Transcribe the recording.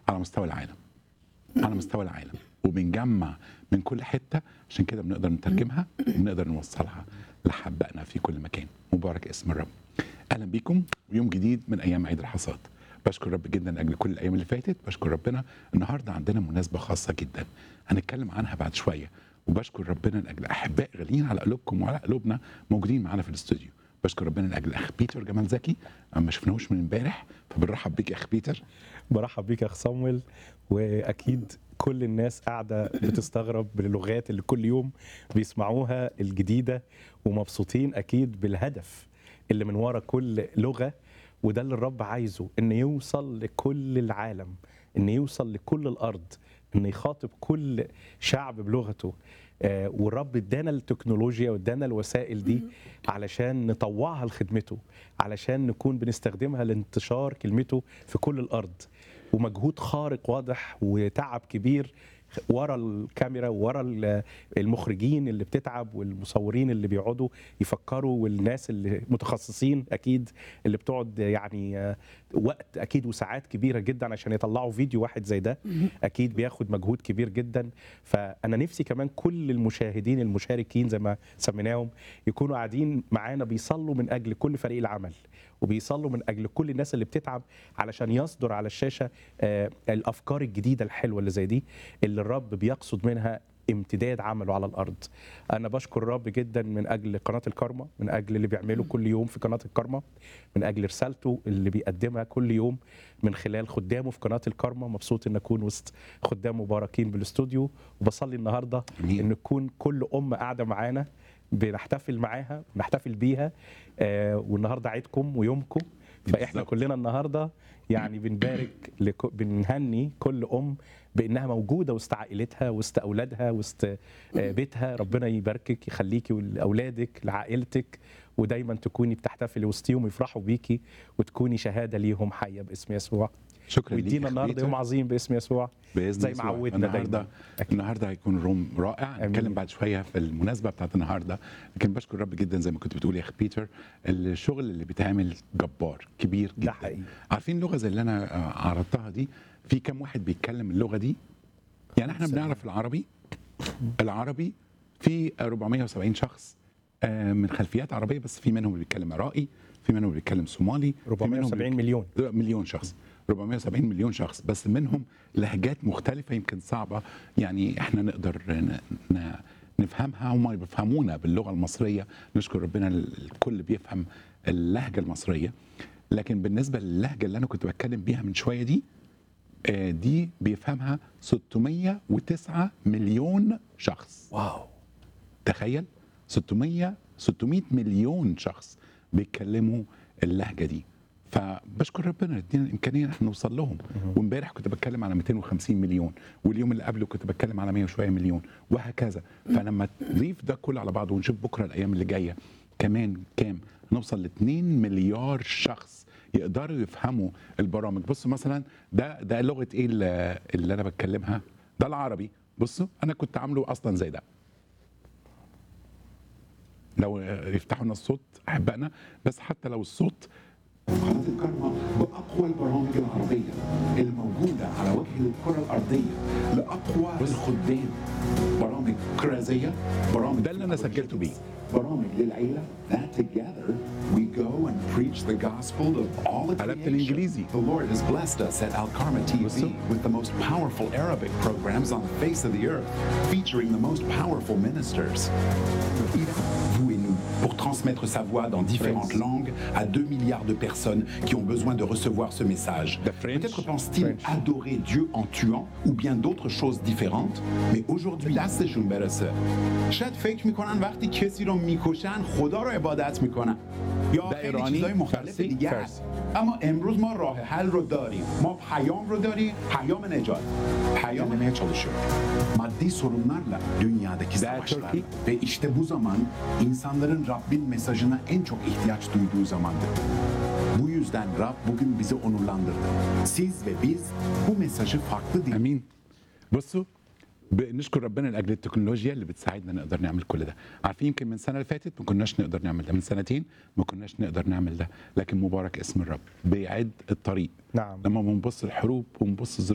على مستوى العالم على مستوى العالم وبنجمع من كل حته عشان كده بنقدر نترجمها وبنقدر نوصلها لحبائنا في كل مكان مبارك اسم الرب اهلا بيكم ويوم جديد من ايام عيد الحصاد بشكر رب جدا لاجل كل الايام اللي فاتت بشكر ربنا النهارده عندنا مناسبه خاصه جدا هنتكلم عنها بعد شويه وبشكر ربنا لاجل احباء غاليين على قلوبكم وعلى قلوبنا موجودين معانا في الاستوديو بشكر ربنا لاجل اخ بيتر جمال زكي ما شفناهوش من امبارح فبنرحب بيك يا اخ بيتر برحب بيك يا اخ صامويل واكيد كل الناس قاعده بتستغرب باللغات اللي كل يوم بيسمعوها الجديده ومبسوطين اكيد بالهدف اللي من ورا كل لغه وده اللي الرب عايزه ان يوصل لكل العالم ان يوصل لكل الارض ان يخاطب كل شعب بلغته آه، والرب ادانا التكنولوجيا وادانا الوسائل دي علشان نطوعها لخدمته علشان نكون بنستخدمها لانتشار كلمته في كل الارض ومجهود خارق واضح وتعب كبير ورا الكاميرا ورا ال- المخرجين اللي بتتعب والمصورين اللي بيقعدوا يفكروا والناس اللي متخصصين اكيد اللي بتقعد يعني آه، وقت اكيد وساعات كبيره جدا عشان يطلعوا فيديو واحد زي ده اكيد بياخد مجهود كبير جدا فانا نفسي كمان كل المشاهدين المشاركين زي ما سميناهم يكونوا قاعدين معانا بيصلوا من اجل كل فريق العمل وبيصلوا من اجل كل الناس اللي بتتعب علشان يصدر على الشاشه آه، الافكار الجديده الحلوه اللي زي دي اللي الرب بيقصد منها امتداد عمله على الارض انا بشكر الرب جدا من اجل قناه الكارما من اجل اللي بيعمله كل يوم في قناه الكارما من اجل رسالته اللي بيقدمها كل يوم من خلال خدامه في قناه الكارما مبسوط ان اكون وسط خدام مباركين بالاستوديو وبصلي النهارده أمين. ان تكون كل ام قاعده معانا بنحتفل معاها ونحتفل بيها آه والنهارده عيدكم ويومكم فاحنا بالظبط. كلنا النهارده يعني بنبارك لك... بنهني كل ام بانها موجوده وسط عائلتها وسط اولادها وسط آه، بيتها ربنا يباركك يخليكي لاولادك لعائلتك ودايما تكوني بتحتفلي وسطيهم ويفرحوا بيكي وتكوني شهاده ليهم حيه باسم يسوع شكرا ليك يا ويدينا أخ النهارده بيتر. يوم عظيم باسم يسوع باذن زي ما يسوع. عودنا النهارده دايما أكيد. النهارده هيكون روم رائع آمين. نتكلم بعد شويه في المناسبه بتاعت النهارده لكن بشكر الرب جدا زي ما كنت بتقول يا اخ بيتر الشغل اللي بيتعمل جبار كبير جدا ده حقيقي. عارفين اللغه زي اللي انا آه، عرضتها دي في كم واحد بيتكلم اللغه دي يعني احنا سلام. بنعرف العربي العربي في 470 شخص آه، من خلفيات عربيه بس في منهم اللي بيتكلم عراقي في منهم اللي بيتكلم صومالي في منهم اللي 470 مليون مليون شخص 470 مليون شخص بس منهم لهجات مختلفة يمكن صعبة يعني احنا نقدر ن- ن- نفهمها هم بيفهمونا باللغة المصرية نشكر ربنا الكل بيفهم اللهجة المصرية لكن بالنسبة للهجة اللي أنا كنت بتكلم بيها من شوية دي آه، دي بيفهمها 609 مليون شخص واو تخيل 600 600 مليون شخص بيتكلموا اللهجه دي فبشكر ربنا ادينا الامكانيه ان احنا نوصل لهم وامبارح كنت بتكلم على 250 مليون واليوم اللي قبله كنت بتكلم على 100 وشويه مليون وهكذا فلما تضيف ده كله على بعضه ونشوف بكره الايام اللي جايه كمان كام نوصل ل 2 مليار شخص يقدروا يفهموا البرامج بصوا مثلا ده ده لغه ايه اللي اللي انا بتكلمها ده العربي بصوا انا كنت عامله اصلا زي ده لو يفتحوا لنا الصوت احبائنا بس حتى لو الصوت قناة الكرمة بأقوى البرامج العربية الموجودة على وجه الكرة الأرضية لأقوى الخدام برامج كرازية برامج ده اللي أنا سجلته بيه. برامج للعيلة that together we go and preach the gospel of all the قلبت creation. الإنجليزي. The Lord has blessed us at Alkarma TV بصوا. with the most powerful Arabic programs on the face of the earth featuring the most powerful ministers. Vous et nous, pour transmettre sa voix dans différentes Friends. langues à 2 milliards de personnes qui ont besoin de recevoir ce message. The French. Peut-être pense-t-il French. adorer Dieu en tuant ou bien d'autres choses différentes mais aujourd'hui دستشون برسه شاید فکر میکنن وقتی کسی رو میکشن خدا رو عبادت میکنن یا ده خیلی ایرانی؟ چیزای مختلف فارسی؟ دیگه فارسی. هست اما امروز ما rاه حل رو داریم ما پیام رو dاریم پیام نجات پیام demeye çalışıyor. Maddi sorunlarla dünyadaki That savaşlarla Turkey. ve işte bu zaman insanların Rabbin mesajına en çok ihtiyaç duyduğu zamandır. Bu yüzden Rab bugün bizi onurlandırdı. Siz ve biz bu mesajı farklı dil امين بصوا بنشكر ربنا لاجل التكنولوجيا اللي بتساعدنا نقدر نعمل كل ده عارفين يمكن من السنه اللي فاتت ما كناش نقدر نعمل ده من سنتين ما كناش نقدر نعمل ده لكن مبارك اسم الرب بيعد الطريق نعم. لما بنبص الحروب ونبص